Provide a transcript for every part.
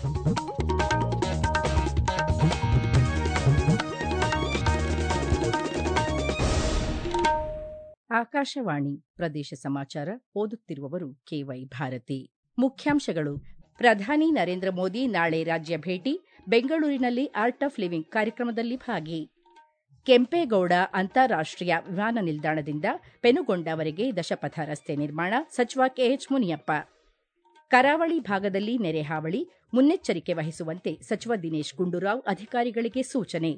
ಆಕಾಶವಾಣಿ ಪ್ರದೇಶ ಸಮಾಚಾರ ಓದುತ್ತಿರುವವರು ಕೆವೈ ಭಾರತಿ ಮುಖ್ಯಾಂಶಗಳು ಪ್ರಧಾನಿ ನರೇಂದ್ರ ಮೋದಿ ನಾಳೆ ರಾಜ್ಯ ಭೇಟಿ ಬೆಂಗಳೂರಿನಲ್ಲಿ ಆರ್ಟ್ ಆಫ್ ಲಿವಿಂಗ್ ಕಾರ್ಯಕ್ರಮದಲ್ಲಿ ಭಾಗಿ ಕೆಂಪೇಗೌಡ ಅಂತಾರಾಷ್ಟೀಯ ವಿಮಾನ ನಿಲ್ದಾಣದಿಂದ ಪೆನುಗೊಂಡವರೆಗೆ ದಶಪಥ ರಸ್ತೆ ನಿರ್ಮಾಣ ಸಚಿವ ಕೆಎಚ್ ಮುನಿಯಪ್ಪ ಕರಾವಳಿ ಭಾಗದಲ್ಲಿ ನೆರೆ ಹಾವಳಿ ಮುನ್ನೆಚ್ಚರಿಕೆ ವಹಿಸುವಂತೆ ಸಚಿವ ದಿನೇಶ್ ಗುಂಡೂರಾವ್ ಅಧಿಕಾರಿಗಳಿಗೆ ಸೂಚನೆ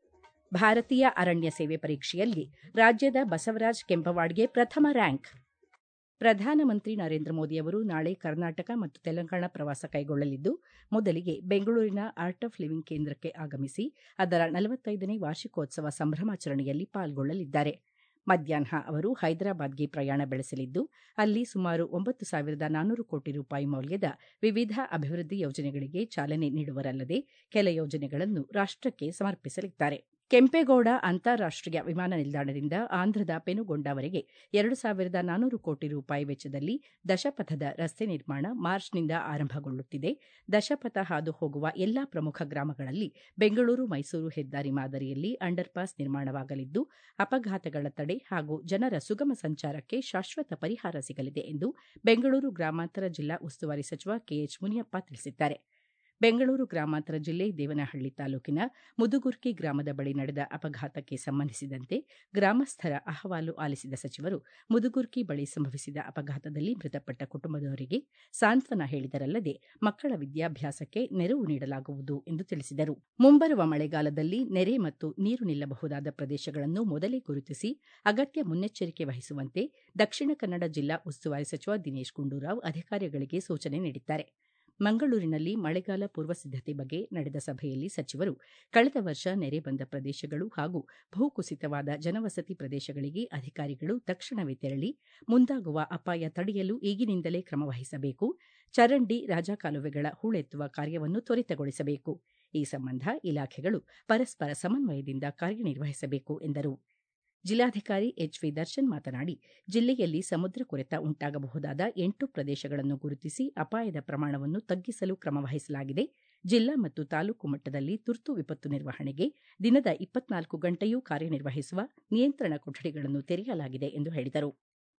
ಭಾರತೀಯ ಅರಣ್ಯ ಸೇವೆ ಪರೀಕ್ಷೆಯಲ್ಲಿ ರಾಜ್ಯದ ಬಸವರಾಜ್ ಕೆಂಪವಾಡ್ಗೆ ಪ್ರಥಮ ರ್ಯಾಂಕ್ ಪ್ರಧಾನಮಂತ್ರಿ ನರೇಂದ್ರ ಮೋದಿ ಅವರು ನಾಳೆ ಕರ್ನಾಟಕ ಮತ್ತು ತೆಲಂಗಾಣ ಪ್ರವಾಸ ಕೈಗೊಳ್ಳಲಿದ್ದು ಮೊದಲಿಗೆ ಬೆಂಗಳೂರಿನ ಆರ್ಟ್ ಆಫ್ ಲಿವಿಂಗ್ ಕೇಂದ್ರಕ್ಕೆ ಆಗಮಿಸಿ ಅದರ ನಲವತ್ತೈದನೇ ವಾರ್ಷಿಕೋತ್ಸವ ಸಂಭ್ರಮಾಚರಣೆಯಲ್ಲಿ ಪಾಲ್ಗೊಳ್ಳಲಿದ್ದಾರೆ ಮಧ್ಯಾಹ್ನ ಅವರು ಹೈದರಾಬಾದ್ಗೆ ಪ್ರಯಾಣ ಬೆಳೆಸಲಿದ್ದು ಅಲ್ಲಿ ಸುಮಾರು ಒಂಬತ್ತು ಸಾವಿರದ ನಾನ್ನೂರು ಕೋಟಿ ರೂಪಾಯಿ ಮೌಲ್ಯದ ವಿವಿಧ ಅಭಿವೃದ್ಧಿ ಯೋಜನೆಗಳಿಗೆ ಚಾಲನೆ ನೀಡುವರಲ್ಲದೆ ಕೆಲ ಯೋಜನೆಗಳನ್ನು ರಾಷ್ಟಕ್ಕೆ ಸಮರ್ಪಿಸಲಿದ್ದಾರೆ ಕೆಂಪೇಗೌಡ ಅಂತಾರಾಷ್ಟೀಯ ವಿಮಾನ ನಿಲ್ದಾಣದಿಂದ ಆಂಧ್ರದ ಪೆನುಗೊಂಡವರೆಗೆ ಎರಡು ಸಾವಿರದ ನಾನ್ನೂರು ಕೋಟಿ ರೂಪಾಯಿ ವೆಚ್ಚದಲ್ಲಿ ದಶಪಥದ ರಸ್ತೆ ನಿರ್ಮಾಣ ಮಾರ್ಚ್ನಿಂದ ಆರಂಭಗೊಳ್ಳುತ್ತಿದೆ ದಶಪಥ ಹಾದು ಹೋಗುವ ಎಲ್ಲಾ ಪ್ರಮುಖ ಗ್ರಾಮಗಳಲ್ಲಿ ಬೆಂಗಳೂರು ಮೈಸೂರು ಹೆದ್ದಾರಿ ಮಾದರಿಯಲ್ಲಿ ಅಂಡರ್ ಪಾಸ್ ನಿರ್ಮಾಣವಾಗಲಿದ್ದು ಅಪಘಾತಗಳ ತಡೆ ಹಾಗೂ ಜನರ ಸುಗಮ ಸಂಚಾರಕ್ಕೆ ಶಾಶ್ವತ ಪರಿಹಾರ ಸಿಗಲಿದೆ ಎಂದು ಬೆಂಗಳೂರು ಗ್ರಾಮಾಂತರ ಜಿಲ್ಲಾ ಉಸ್ತುವಾರಿ ಸಚಿವ ಕೆಎಚ್ ಮುನಿಯಪ್ಪ ತಿಳಿಸಿದ್ದಾರೆ ಬೆಂಗಳೂರು ಗ್ರಾಮಾಂತರ ಜಿಲ್ಲೆ ದೇವನಹಳ್ಳಿ ತಾಲೂಕಿನ ಮುದುಗುರ್ಕಿ ಗ್ರಾಮದ ಬಳಿ ನಡೆದ ಅಪಘಾತಕ್ಕೆ ಸಂಬಂಧಿಸಿದಂತೆ ಗ್ರಾಮಸ್ಥರ ಅಹವಾಲು ಆಲಿಸಿದ ಸಚಿವರು ಮುದುಗುರ್ಕಿ ಬಳಿ ಸಂಭವಿಸಿದ ಅಪಘಾತದಲ್ಲಿ ಮೃತಪಟ್ಟ ಕುಟುಂಬದವರಿಗೆ ಸಾಂತ್ವನ ಹೇಳಿದರಲ್ಲದೆ ಮಕ್ಕಳ ವಿದ್ಯಾಭ್ಯಾಸಕ್ಕೆ ನೆರವು ನೀಡಲಾಗುವುದು ಎಂದು ತಿಳಿಸಿದರು ಮುಂಬರುವ ಮಳೆಗಾಲದಲ್ಲಿ ನೆರೆ ಮತ್ತು ನೀರು ನಿಲ್ಲಬಹುದಾದ ಪ್ರದೇಶಗಳನ್ನು ಮೊದಲೇ ಗುರುತಿಸಿ ಅಗತ್ಯ ಮುನ್ನೆಚ್ಚರಿಕೆ ವಹಿಸುವಂತೆ ದಕ್ಷಿಣ ಕನ್ನಡ ಜಿಲ್ಲಾ ಉಸ್ತುವಾರಿ ಸಚಿವ ದಿನೇಶ್ ಗುಂಡೂರಾವ್ ಅಧಿಕಾರಿಗಳಿಗೆ ಸೂಚನೆ ನೀಡಿದ್ದಾರೆ ಮಂಗಳೂರಿನಲ್ಲಿ ಮಳೆಗಾಲ ಪೂರ್ವ ಸಿದ್ದತೆ ಬಗ್ಗೆ ನಡೆದ ಸಭೆಯಲ್ಲಿ ಸಚಿವರು ಕಳೆದ ವರ್ಷ ನೆರೆ ಬಂದ ಪ್ರದೇಶಗಳು ಹಾಗೂ ಭೂಕುಸಿತವಾದ ಜನವಸತಿ ಪ್ರದೇಶಗಳಿಗೆ ಅಧಿಕಾರಿಗಳು ತಕ್ಷಣವೇ ತೆರಳಿ ಮುಂದಾಗುವ ಅಪಾಯ ತಡೆಯಲು ಈಗಿನಿಂದಲೇ ಕ್ರಮ ವಹಿಸಬೇಕು ಚರಂಡಿ ರಾಜಕಾಲುವೆಗಳ ಹೂಳೆತ್ತುವ ಕಾರ್ಯವನ್ನು ತ್ವರಿತಗೊಳಿಸಬೇಕು ಈ ಸಂಬಂಧ ಇಲಾಖೆಗಳು ಪರಸ್ಪರ ಸಮನ್ವಯದಿಂದ ಕಾರ್ಯನಿರ್ವಹಿಸಬೇಕು ಎಂದರು ಜಿಲ್ಲಾಧಿಕಾರಿ ಎಚ್ ವಿ ದರ್ಶನ್ ಮಾತನಾಡಿ ಜಿಲ್ಲೆಯಲ್ಲಿ ಸಮುದ್ರ ಕೊರೆತ ಉಂಟಾಗಬಹುದಾದ ಎಂಟು ಪ್ರದೇಶಗಳನ್ನು ಗುರುತಿಸಿ ಅಪಾಯದ ಪ್ರಮಾಣವನ್ನು ತಗ್ಗಿಸಲು ಕ್ರಮ ವಹಿಸಲಾಗಿದೆ ಜಿಲ್ಲಾ ಮತ್ತು ತಾಲೂಕು ಮಟ್ಟದಲ್ಲಿ ತುರ್ತು ವಿಪತ್ತು ನಿರ್ವಹಣೆಗೆ ದಿನದ ಇಪ್ಪತ್ನಾಲ್ಕು ಗಂಟೆಯೂ ಕಾರ್ಯನಿರ್ವಹಿಸುವ ನಿಯಂತ್ರಣ ಕೊಠಡಿಗಳನ್ನು ತೆರೆಯಲಾಗಿದೆ ಎಂದು ಹೇಳಿದರು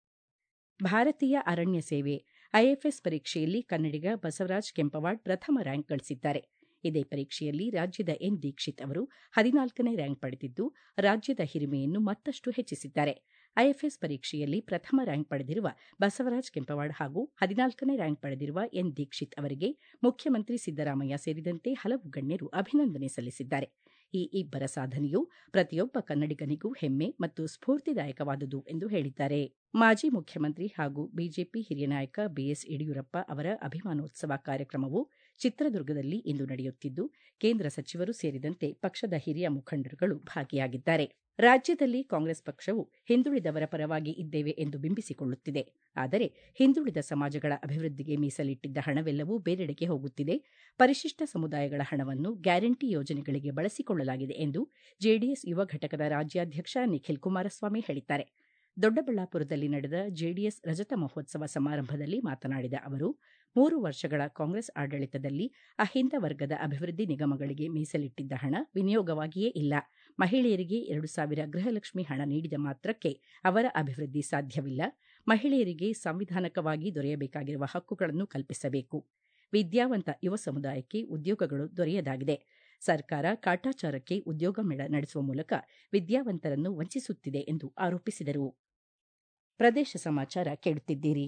ಭಾರತೀಯ ಅರಣ್ಯ ಸೇವೆ ಐಎಫ್ಎಸ್ ಪರೀಕ್ಷೆಯಲ್ಲಿ ಕನ್ನಡಿಗ ಬಸವರಾಜ್ ಕೆಂಪವಾಡ್ ಪ್ರಥಮ ರ್ಯಾಂಕ್ ಗಳಿಸಿದ್ದಾರೆ ಇದೇ ಪರೀಕ್ಷೆಯಲ್ಲಿ ರಾಜ್ಯದ ಎನ್ ದೀಕ್ಷಿತ್ ಅವರು ಹದಿನಾಲ್ಕನೇ ರ್ಯಾಂಕ್ ಪಡೆದಿದ್ದು ರಾಜ್ಯದ ಹಿರಿಮೆಯನ್ನು ಮತ್ತಷ್ಟು ಹೆಚ್ಚಿಸಿದ್ದಾರೆ ಐಎಫ್ಎಸ್ ಪರೀಕ್ಷೆಯಲ್ಲಿ ಪ್ರಥಮ ರ್ಯಾಂಕ್ ಪಡೆದಿರುವ ಬಸವರಾಜ್ ಕೆಂಪವಾಡ್ ಹಾಗೂ ಹದಿನಾಲ್ಕನೇ ರ್ಯಾಂಕ್ ಪಡೆದಿರುವ ಎನ್ ದೀಕ್ಷಿತ್ ಅವರಿಗೆ ಮುಖ್ಯಮಂತ್ರಿ ಸಿದ್ದರಾಮಯ್ಯ ಸೇರಿದಂತೆ ಹಲವು ಗಣ್ಯರು ಅಭಿನಂದನೆ ಸಲ್ಲಿಸಿದ್ದಾರೆ ಈ ಇಬ್ಬರ ಸಾಧನೆಯು ಪ್ರತಿಯೊಬ್ಬ ಕನ್ನಡಿಗನಿಗೂ ಹೆಮ್ಮೆ ಮತ್ತು ಸ್ಫೂರ್ತಿದಾಯಕವಾದುದು ಎಂದು ಹೇಳಿದ್ದಾರೆ ಮಾಜಿ ಮುಖ್ಯಮಂತ್ರಿ ಹಾಗೂ ಬಿಜೆಪಿ ಹಿರಿಯ ನಾಯಕ ಬಿಎಸ್ ಯಡಿಯೂರಪ್ಪ ಅವರ ಅಭಿಮಾನೋತ್ಸವ ಕಾರ್ಯಕ್ರಮವು ಚಿತ್ರದುರ್ಗದಲ್ಲಿ ಇಂದು ನಡೆಯುತ್ತಿದ್ದು ಕೇಂದ್ರ ಸಚಿವರು ಸೇರಿದಂತೆ ಪಕ್ಷದ ಹಿರಿಯ ಮುಖಂಡರುಗಳು ಭಾಗಿಯಾಗಿದ್ದಾರೆ ರಾಜ್ಯದಲ್ಲಿ ಕಾಂಗ್ರೆಸ್ ಪಕ್ಷವು ಹಿಂದುಳಿದವರ ಪರವಾಗಿ ಇದ್ದೇವೆ ಎಂದು ಬಿಂಬಿಸಿಕೊಳ್ಳುತ್ತಿದೆ ಆದರೆ ಹಿಂದುಳಿದ ಸಮಾಜಗಳ ಅಭಿವೃದ್ಧಿಗೆ ಮೀಸಲಿಟ್ಟಿದ್ದ ಹಣವೆಲ್ಲವೂ ಬೇರೆಡೆಗೆ ಹೋಗುತ್ತಿದೆ ಪರಿಶಿಷ್ಟ ಸಮುದಾಯಗಳ ಹಣವನ್ನು ಗ್ಯಾರಂಟಿ ಯೋಜನೆಗಳಿಗೆ ಬಳಸಿಕೊಳ್ಳಲಾಗಿದೆ ಎಂದು ಜೆಡಿಎಸ್ ಯುವ ಘಟಕದ ರಾಜ್ಯಾಧ್ಯಕ್ಷ ನಿಖಿಲ್ ಕುಮಾರಸ್ವಾಮಿ ಹೇಳಿದ್ದಾರೆ ದೊಡ್ಡಬಳ್ಳಾಪುರದಲ್ಲಿ ನಡೆದ ಜೆಡಿಎಸ್ ರಜತ ಮಹೋತ್ಸವ ಸಮಾರಂಭದಲ್ಲಿ ಮಾತನಾಡಿದ ಅವರು ಮೂರು ವರ್ಷಗಳ ಕಾಂಗ್ರೆಸ್ ಆಡಳಿತದಲ್ಲಿ ಅಹಿಂದ ವರ್ಗದ ಅಭಿವೃದ್ಧಿ ನಿಗಮಗಳಿಗೆ ಮೀಸಲಿಟ್ಟಿದ್ದ ಹಣ ವಿನಿಯೋಗವಾಗಿಯೇ ಇಲ್ಲ ಮಹಿಳೆಯರಿಗೆ ಎರಡು ಸಾವಿರ ಗೃಹಲಕ್ಷ್ಮಿ ಹಣ ನೀಡಿದ ಮಾತ್ರಕ್ಕೆ ಅವರ ಅಭಿವೃದ್ಧಿ ಸಾಧ್ಯವಿಲ್ಲ ಮಹಿಳೆಯರಿಗೆ ಸಾಂವಿಧಾನಿಕವಾಗಿ ದೊರೆಯಬೇಕಾಗಿರುವ ಹಕ್ಕುಗಳನ್ನು ಕಲ್ಪಿಸಬೇಕು ವಿದ್ಯಾವಂತ ಯುವ ಸಮುದಾಯಕ್ಕೆ ಉದ್ಯೋಗಗಳು ದೊರೆಯದಾಗಿದೆ ಸರ್ಕಾರ ಕಾಟಾಚಾರಕ್ಕೆ ಉದ್ಯೋಗ ಮೇಳ ನಡೆಸುವ ಮೂಲಕ ವಿದ್ಯಾವಂತರನ್ನು ವಂಚಿಸುತ್ತಿದೆ ಎಂದು ಆರೋಪಿಸಿದರು ಪ್ರದೇಶ ಸಮಾಚಾರ ಕೇಳುತ್ತಿದ್ದೀರಿ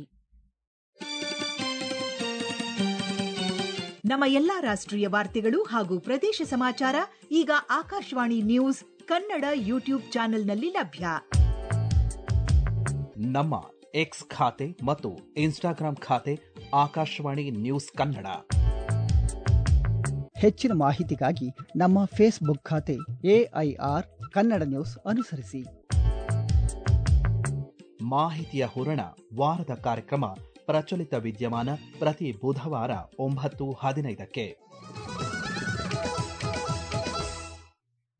ನಮ್ಮ ಎಲ್ಲಾ ರಾಷ್ಟ್ರೀಯ ವಾರ್ತೆಗಳು ಹಾಗೂ ಪ್ರದೇಶ ಸಮಾಚಾರ ಈಗ ಆಕಾಶವಾಣಿ ನ್ಯೂಸ್ ಕನ್ನಡ ಯೂಟ್ಯೂಬ್ ಚಾನೆಲ್ನಲ್ಲಿ ಲಭ್ಯ ನಮ್ಮ ಎಕ್ಸ್ ಖಾತೆ ಮತ್ತು ಇನ್ಸ್ಟಾಗ್ರಾಂ ಖಾತೆ ಆಕಾಶವಾಣಿ ನ್ಯೂಸ್ ಕನ್ನಡ ಹೆಚ್ಚಿನ ಮಾಹಿತಿಗಾಗಿ ನಮ್ಮ ಫೇಸ್ಬುಕ್ ಖಾತೆ ಎಐಆರ್ ಕನ್ನಡ ನ್ಯೂಸ್ ಅನುಸರಿಸಿ ಮಾಹಿತಿಯ ಹೂರಣ ವಾರದ ಕಾರ್ಯಕ್ರಮ ಪ್ರಚಲಿತ ವಿದ್ಯಮಾನ ಪ್ರತಿ ಬುಧವಾರ ಒಂಬತ್ತು ಹದಿನೈದಕ್ಕೆ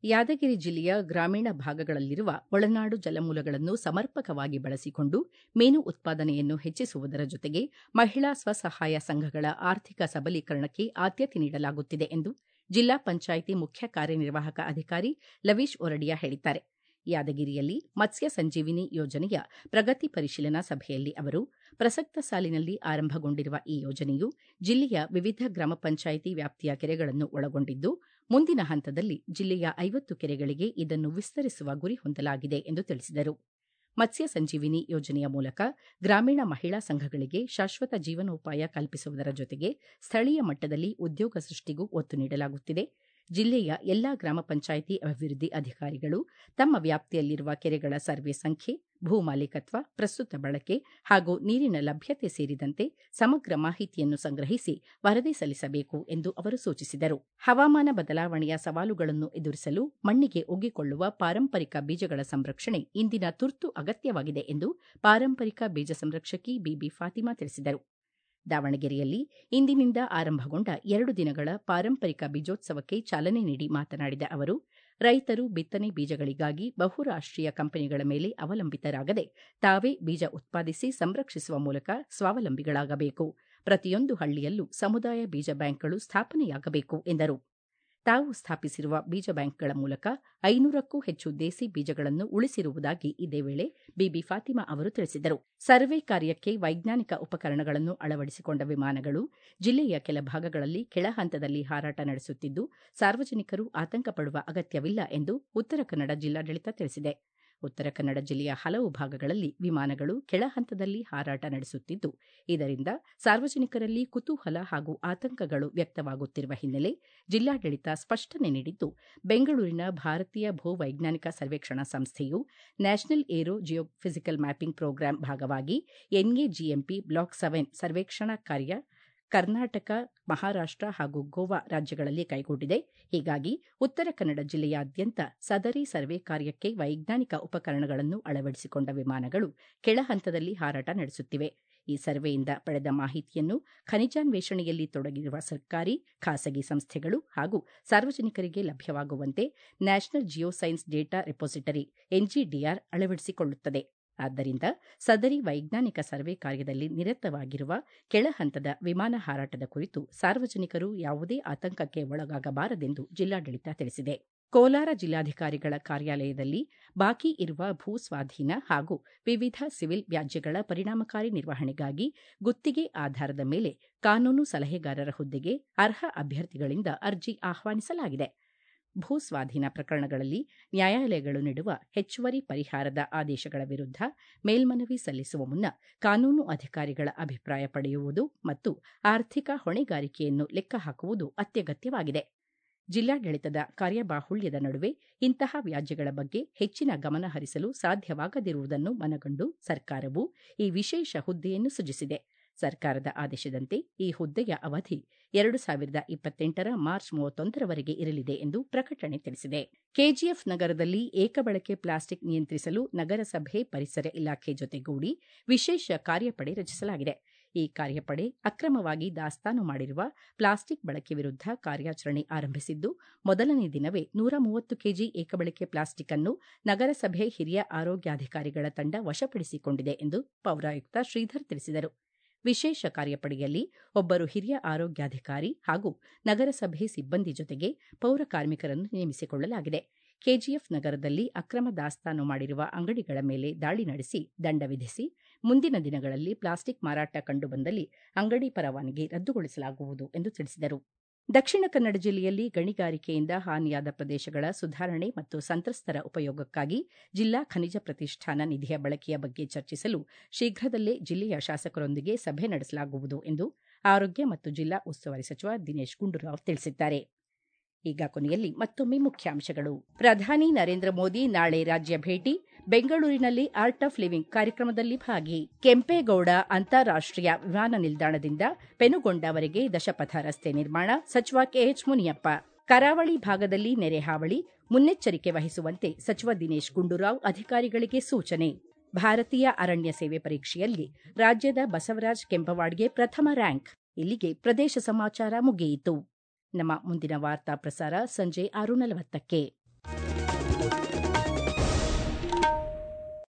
ಯಾದಗಿರಿ ಜಿಲ್ಲೆಯ ಗ್ರಾಮೀಣ ಭಾಗಗಳಲ್ಲಿರುವ ಒಳನಾಡು ಜಲಮೂಲಗಳನ್ನು ಸಮರ್ಪಕವಾಗಿ ಬಳಸಿಕೊಂಡು ಮೀನು ಉತ್ಪಾದನೆಯನ್ನು ಹೆಚ್ಚಿಸುವುದರ ಜೊತೆಗೆ ಮಹಿಳಾ ಸ್ವಸಹಾಯ ಸಂಘಗಳ ಆರ್ಥಿಕ ಸಬಲೀಕರಣಕ್ಕೆ ಆದ್ಯತೆ ನೀಡಲಾಗುತ್ತಿದೆ ಎಂದು ಜಿಲ್ಲಾ ಪಂಚಾಯಿತಿ ಮುಖ್ಯ ಕಾರ್ಯನಿರ್ವಾಹಕ ಅಧಿಕಾರಿ ಲವೀಶ್ ಒರಡಿಯಾ ಹೇಳಿದ್ದಾರೆ ಯಾದಗಿರಿಯಲ್ಲಿ ಮತ್ಸ್ಯ ಸಂಜೀವಿನಿ ಯೋಜನೆಯ ಪ್ರಗತಿ ಪರಿಶೀಲನಾ ಸಭೆಯಲ್ಲಿ ಅವರು ಪ್ರಸಕ್ತ ಸಾಲಿನಲ್ಲಿ ಆರಂಭಗೊಂಡಿರುವ ಈ ಯೋಜನೆಯು ಜಿಲ್ಲೆಯ ವಿವಿಧ ಗ್ರಾಮ ಪಂಚಾಯಿತಿ ವ್ಯಾಪ್ತಿಯ ಕೆರೆಗಳನ್ನು ಒಳಗೊಂಡಿದ್ದು ಮುಂದಿನ ಹಂತದಲ್ಲಿ ಜಿಲ್ಲೆಯ ಐವತ್ತು ಕೆರೆಗಳಿಗೆ ಇದನ್ನು ವಿಸ್ತರಿಸುವ ಗುರಿ ಹೊಂದಲಾಗಿದೆ ಎಂದು ತಿಳಿಸಿದರು ಮತ್ಸ್ಯ ಸಂಜೀವಿನಿ ಯೋಜನೆಯ ಮೂಲಕ ಗ್ರಾಮೀಣ ಮಹಿಳಾ ಸಂಘಗಳಿಗೆ ಶಾಶ್ವತ ಜೀವನೋಪಾಯ ಕಲ್ಪಿಸುವುದರ ಜೊತೆಗೆ ಸ್ಥಳೀಯ ಮಟ್ಟದಲ್ಲಿ ಉದ್ಯೋಗ ಸೃಷ್ಟಿಗೂ ಒತ್ತು ನೀಡಲಾಗುತ್ತಿದೆ ಜಿಲ್ಲೆಯ ಎಲ್ಲಾ ಗ್ರಾಮ ಪಂಚಾಯಿತಿ ಅಭಿವೃದ್ಧಿ ಅಧಿಕಾರಿಗಳು ತಮ್ಮ ವ್ಯಾಪ್ತಿಯಲ್ಲಿರುವ ಕೆರೆಗಳ ಸರ್ವೆ ಸಂಖ್ಯೆ ಭೂ ಮಾಲೀಕತ್ವ ಪ್ರಸ್ತುತ ಬಳಕೆ ಹಾಗೂ ನೀರಿನ ಲಭ್ಯತೆ ಸೇರಿದಂತೆ ಸಮಗ್ರ ಮಾಹಿತಿಯನ್ನು ಸಂಗ್ರಹಿಸಿ ವರದಿ ಸಲ್ಲಿಸಬೇಕು ಎಂದು ಅವರು ಸೂಚಿಸಿದರು ಹವಾಮಾನ ಬದಲಾವಣೆಯ ಸವಾಲುಗಳನ್ನು ಎದುರಿಸಲು ಮಣ್ಣಿಗೆ ಒಗ್ಗಿಕೊಳ್ಳುವ ಪಾರಂಪರಿಕ ಬೀಜಗಳ ಸಂರಕ್ಷಣೆ ಇಂದಿನ ತುರ್ತು ಅಗತ್ಯವಾಗಿದೆ ಎಂದು ಪಾರಂಪರಿಕ ಬೀಜ ಸಂರಕ್ಷಕಿ ಬಿಬಿ ಫಾತಿಮಾ ತಿಳಿಸಿದರು ದಾವಣಗೆರೆಯಲ್ಲಿ ಇಂದಿನಿಂದ ಆರಂಭಗೊಂಡ ಎರಡು ದಿನಗಳ ಪಾರಂಪರಿಕ ಬೀಜೋತ್ಸವಕ್ಕೆ ಚಾಲನೆ ನೀಡಿ ಮಾತನಾಡಿದ ಅವರು ರೈತರು ಬಿತ್ತನೆ ಬೀಜಗಳಿಗಾಗಿ ಬಹುರಾಷ್ಟೀಯ ಕಂಪನಿಗಳ ಮೇಲೆ ಅವಲಂಬಿತರಾಗದೆ ತಾವೇ ಬೀಜ ಉತ್ಪಾದಿಸಿ ಸಂರಕ್ಷಿಸುವ ಮೂಲಕ ಸ್ವಾವಲಂಬಿಗಳಾಗಬೇಕು ಪ್ರತಿಯೊಂದು ಹಳ್ಳಿಯಲ್ಲೂ ಸಮುದಾಯ ಬೀಜ ಬ್ಯಾಂಕ್ಗಳು ಸ್ಥಾಪನೆಯಾಗಬೇಕು ಎಂದರು ತಾವು ಸ್ಥಾಪಿಸಿರುವ ಬೀಜ ಬ್ಯಾಂಕ್ಗಳ ಮೂಲಕ ಐನೂರಕ್ಕೂ ಹೆಚ್ಚು ದೇಸಿ ಬೀಜಗಳನ್ನು ಉಳಿಸಿರುವುದಾಗಿ ಇದೇ ವೇಳೆ ಬಿಬಿ ಫಾತಿಮಾ ಅವರು ತಿಳಿಸಿದರು ಸರ್ವೆ ಕಾರ್ಯಕ್ಕೆ ವೈಜ್ಞಾನಿಕ ಉಪಕರಣಗಳನ್ನು ಅಳವಡಿಸಿಕೊಂಡ ವಿಮಾನಗಳು ಜಿಲ್ಲೆಯ ಕೆಲ ಭಾಗಗಳಲ್ಲಿ ಕೆಳ ಹಂತದಲ್ಲಿ ಹಾರಾಟ ನಡೆಸುತ್ತಿದ್ದು ಸಾರ್ವಜನಿಕರು ಆತಂಕ ಪಡುವ ಅಗತ್ಯವಿಲ್ಲ ಎಂದು ಉತ್ತರ ಕನ್ನಡ ಜಿಲ್ಲಾಡಳಿತ ತಿಳಿಸಿದೆ ಉತ್ತರ ಕನ್ನಡ ಜಿಲ್ಲೆಯ ಹಲವು ಭಾಗಗಳಲ್ಲಿ ವಿಮಾನಗಳು ಕೆಳ ಹಂತದಲ್ಲಿ ಹಾರಾಟ ನಡೆಸುತ್ತಿದ್ದು ಇದರಿಂದ ಸಾರ್ವಜನಿಕರಲ್ಲಿ ಕುತೂಹಲ ಹಾಗೂ ಆತಂಕಗಳು ವ್ಯಕ್ತವಾಗುತ್ತಿರುವ ಹಿನ್ನೆಲೆ ಜಿಲ್ಲಾಡಳಿತ ಸ್ಪಷ್ಟನೆ ನೀಡಿದ್ದು ಬೆಂಗಳೂರಿನ ಭಾರತೀಯ ಭೂವೈಜ್ಞಾನಿಕ ಸರ್ವೇಕ್ಷಣಾ ಸಂಸ್ಥೆಯು national aero geo physical mapping programme ಭಾಗವಾಗಿ ಎನ್ಎಜಿಎಂಪಿ ಬ್ಲಾಕ್ ಸೆವೆನ್ ಸರ್ವೇಕ್ಷಣಾ ಕಾರ್ಯ ಕರ್ನಾಟಕ ಮಹಾರಾಷ್ಟ ಹಾಗೂ ಗೋವಾ ರಾಜ್ಯಗಳಲ್ಲಿ ಕೈಗೊಂಡಿದೆ ಹೀಗಾಗಿ ಉತ್ತರ ಕನ್ನಡ ಜಿಲ್ಲೆಯಾದ್ಯಂತ ಸದರಿ ಸರ್ವೆ ಕಾರ್ಯಕ್ಕೆ ವೈಜ್ಞಾನಿಕ ಉಪಕರಣಗಳನ್ನು ಅಳವಡಿಸಿಕೊಂಡ ವಿಮಾನಗಳು ಕೆಳ ಹಂತದಲ್ಲಿ ಹಾರಾಟ ನಡೆಸುತ್ತಿವೆ ಈ ಸರ್ವೆಯಿಂದ ಪಡೆದ ಮಾಹಿತಿಯನ್ನು ಖನಿಜಾನ್ವೇಷಣೆಯಲ್ಲಿ ತೊಡಗಿರುವ ಸರ್ಕಾರಿ ಖಾಸಗಿ ಸಂಸ್ಥೆಗಳು ಹಾಗೂ ಸಾರ್ವಜನಿಕರಿಗೆ ಲಭ್ಯವಾಗುವಂತೆ national geoscience data repository NGDR ಅಳವಡಿಸಿಕೊಳ್ಳುತ್ತದೆ ಆದ್ದರಿಂದ ಸದರಿ ವೈಜ್ಞಾನಿಕ ಸರ್ವೆ ಕಾರ್ಯದಲ್ಲಿ ನಿರತವಾಗಿರುವ ಕೆಳ ಹಂತದ ವಿಮಾನ ಹಾರಾಟದ ಕುರಿತು ಸಾರ್ವಜನಿಕರು ಯಾವುದೇ ಆತಂಕಕ್ಕೆ ಒಳಗಾಗಬಾರದೆಂದು ಜಿಲ್ಲಾಡಳಿತ ತಿಳಿಸಿದೆ ಕೋಲಾರ ಜಿಲ್ಲಾಧಿಕಾರಿಗಳ ಕಾರ್ಯಾಲಯದಲ್ಲಿ ಬಾಕಿ ಇರುವ ಭೂ ಸ್ವಾಧೀನ ಹಾಗೂ ವಿವಿಧ ಸಿವಿಲ್ ವ್ಯಾಜ್ಯಗಳ ಪರಿಣಾಮಕಾರಿ ನಿರ್ವಹಣೆಗಾಗಿ ಗುತ್ತಿಗೆ ಆಧಾರದ ಮೇಲೆ ಕಾನೂನು ಸಲಹೆಗಾರರ ಹುದ್ದೆಗೆ ಅರ್ಹ ಅಭ್ಯರ್ಥಿಗಳಿಂದ ಅರ್ಜಿ ಆಹ್ವಾನಿಸಲಾಗಿದೆ ಭೂ ಸ್ವಾಧೀನ ಪ್ರಕರಣಗಳಲ್ಲಿ ನ್ಯಾಯಾಲಯಗಳು ನೀಡುವ ಹೆಚ್ಚುವರಿ ಪರಿಹಾರದ ಆದೇಶಗಳ ವಿರುದ್ಧ ಮೇಲ್ಮನವಿ ಸಲ್ಲಿಸುವ ಮುನ್ನ ಕಾನೂನು ಅಧಿಕಾರಿಗಳ ಅಭಿಪ್ರಾಯ ಪಡೆಯುವುದು ಮತ್ತು ಆರ್ಥಿಕ ಹೊಣೆಗಾರಿಕೆಯನ್ನು ಲೆಕ್ಕಹಾಕುವುದು ಅತ್ಯಗತ್ಯವಾಗಿದೆ ಜಿಲ್ಲಾಡಳಿತದ ಕಾರ್ಯಬಾಹುಳ್ಯದ ನಡುವೆ ಇಂತಹ ವ್ಯಾಜ್ಯಗಳ ಬಗ್ಗೆ ಹೆಚ್ಚಿನ ಗಮನ ಹರಿಸಲು ಸಾಧ್ಯವಾಗದಿರುವುದನ್ನು ಮನಗಂಡು ಸರ್ಕಾರವು ಈ ವಿಶೇಷ ಹುದ್ದೆಯನ್ನು ಸೃಜಿಸಿದೆ ಸರ್ಕಾರದ ಆದೇಶದಂತೆ ಈ ಹುದ್ದೆಯ ಅವಧಿ ಎರಡು ಸಾವಿರದ ಇಪ್ಪತ್ತೆಂಟರ ಮಾರ್ಚ್ ಮೂವತ್ತೊಂದರವರೆಗೆ ಇರಲಿದೆ ಎಂದು ಪ್ರಕಟಣೆ ತಿಳಿಸಿದೆ ಕೆಜಿಎಫ್ ನಗರದಲ್ಲಿ ಏಕಬಳಕೆ ಪ್ಲಾಸ್ಟಿಕ್ ನಿಯಂತ್ರಿಸಲು ನಗರಸಭೆ ಪರಿಸರ ಇಲಾಖೆ ಜೊತೆಗೂಡಿ ವಿಶೇಷ ಕಾರ್ಯಪಡೆ ರಚಿಸಲಾಗಿದೆ ಈ ಕಾರ್ಯಪಡೆ ಅಕ್ರಮವಾಗಿ ದಾಸ್ತಾನು ಮಾಡಿರುವ ಪ್ಲಾಸ್ಟಿಕ್ ಬಳಕೆ ವಿರುದ್ಧ ಕಾರ್ಯಾಚರಣೆ ಆರಂಭಿಸಿದ್ದು ಮೊದಲನೇ ದಿನವೇ ನೂರ ಮೂವತ್ತು ಕೆಜಿ ಏಕಬಳಕೆ ಪ್ಲಾಸ್ಟಿಕ್ ಅನ್ನು ನಗರಸಭೆ ಹಿರಿಯ ಆರೋಗ್ಯಾಧಿಕಾರಿಗಳ ತಂಡ ವಶಪಡಿಸಿಕೊಂಡಿದೆ ಎಂದು ಪೌರಾಯುಕ್ತ ಶ್ರೀಧರ್ ತಿಳಿಸಿದರು ವಿಶೇಷ ಕಾರ್ಯಪಡೆಯಲ್ಲಿ ಒಬ್ಬರು ಹಿರಿಯ ಆರೋಗ್ಯಾಧಿಕಾರಿ ಹಾಗೂ ನಗರಸಭೆ ಸಿಬ್ಬಂದಿ ಜೊತೆಗೆ ಪೌರ ಕಾರ್ಮಿಕರನ್ನು ನೇಮಿಸಿಕೊಳ್ಳಲಾಗಿದೆ ಕೆಜಿಎಫ್ ನಗರದಲ್ಲಿ ಅಕ್ರಮ ದಾಸ್ತಾನು ಮಾಡಿರುವ ಅಂಗಡಿಗಳ ಮೇಲೆ ದಾಳಿ ನಡೆಸಿ ದಂಡ ವಿಧಿಸಿ ಮುಂದಿನ ದಿನಗಳಲ್ಲಿ ಪ್ಲಾಸ್ಟಿಕ್ ಮಾರಾಟ ಕಂಡುಬಂದಲ್ಲಿ ಅಂಗಡಿ ಪರವಾನಗಿ ರದ್ದುಗೊಳಿಸಲಾಗುವುದು ಎಂದು ತಿಳಿಸಿದರು ದಕ್ಷಿಣ ಕನ್ನಡ ಜಿಲ್ಲೆಯಲ್ಲಿ ಗಣಿಗಾರಿಕೆಯಿಂದ ಹಾನಿಯಾದ ಪ್ರದೇಶಗಳ ಸುಧಾರಣೆ ಮತ್ತು ಸಂತ್ರಸ್ತರ ಉಪಯೋಗಕ್ಕಾಗಿ ಜಿಲ್ಲಾ ಖನಿಜ ಪ್ರತಿಷ್ಠಾನ ನಿಧಿಯ ಬಳಕೆಯ ಬಗ್ಗೆ ಚರ್ಚಿಸಲು ಶೀಘ್ರದಲ್ಲೇ ಜಿಲ್ಲೆಯ ಶಾಸಕರೊಂದಿಗೆ ಸಭೆ ನಡೆಸಲಾಗುವುದು ಎಂದು ಆರೋಗ್ಯ ಮತ್ತು ಜಿಲ್ಲಾ ಉಸ್ತುವಾರಿ ಸಚಿವ ದಿನೇಶ್ ಗುಂಡೂರಾವ್ ತಿಳಿಸಿದ್ದಾರೆ ಈಗ ಕೊನೆಯಲ್ಲಿ ಮತ್ತೊಮ್ಮೆ ಮುಖ್ಯಾಂಶಗಳು ಪ್ರಧಾನಿ ನರೇಂದ್ರ ಮೋದಿ ನಾಳೆ ರಾಜ್ಯ ಭೇಟಿ ಬೆಂಗಳೂರಿನಲ್ಲಿ ಆರ್ಟ್ ಆಫ್ ಲಿವಿಂಗ್ ಕಾರ್ಯಕ್ರಮದಲ್ಲಿ ಭಾಗಿ ಕೆಂಪೇಗೌಡ ಅಂತಾರಾಷ್ಟೀಯ ವಿಮಾನ ನಿಲ್ದಾಣದಿಂದ ಪೆನುಗೊಂಡವರೆಗೆ ದಶಪಥ ರಸ್ತೆ ನಿರ್ಮಾಣ ಸಚಿವ ಕೆಎಚ್ ಮುನಿಯಪ್ಪ ಕರಾವಳಿ ಭಾಗದಲ್ಲಿ ನೆರೆ ಹಾವಳಿ ಮುನ್ನೆಚ್ಚರಿಕೆ ವಹಿಸುವಂತೆ ಸಚಿವ ದಿನೇಶ್ ಗುಂಡೂರಾವ್ ಅಧಿಕಾರಿಗಳಿಗೆ ಸೂಚನೆ ಭಾರತೀಯ ಅರಣ್ಯ ಸೇವೆ ಪರೀಕ್ಷೆಯಲ್ಲಿ ರಾಜ್ಯದ ಬಸವರಾಜ್ ಕೆಂಪವಾಡ್ಗೆ ಪ್ರಥಮ ರ್ಯಾಂಕ್ ಇಲ್ಲಿಗೆ ಪ್ರದೇಶ ಸಮಾಚಾರ ಮುಗಿಯಿತು ನಮ್ಮ ಮುಂದಿನ ವಾರ್ತಾ ಪ್ರಸಾರ ಸಂಜೆ ಆರು ನಲವತ್ತಕ್ಕೆ ಧನ್ಯವಾದ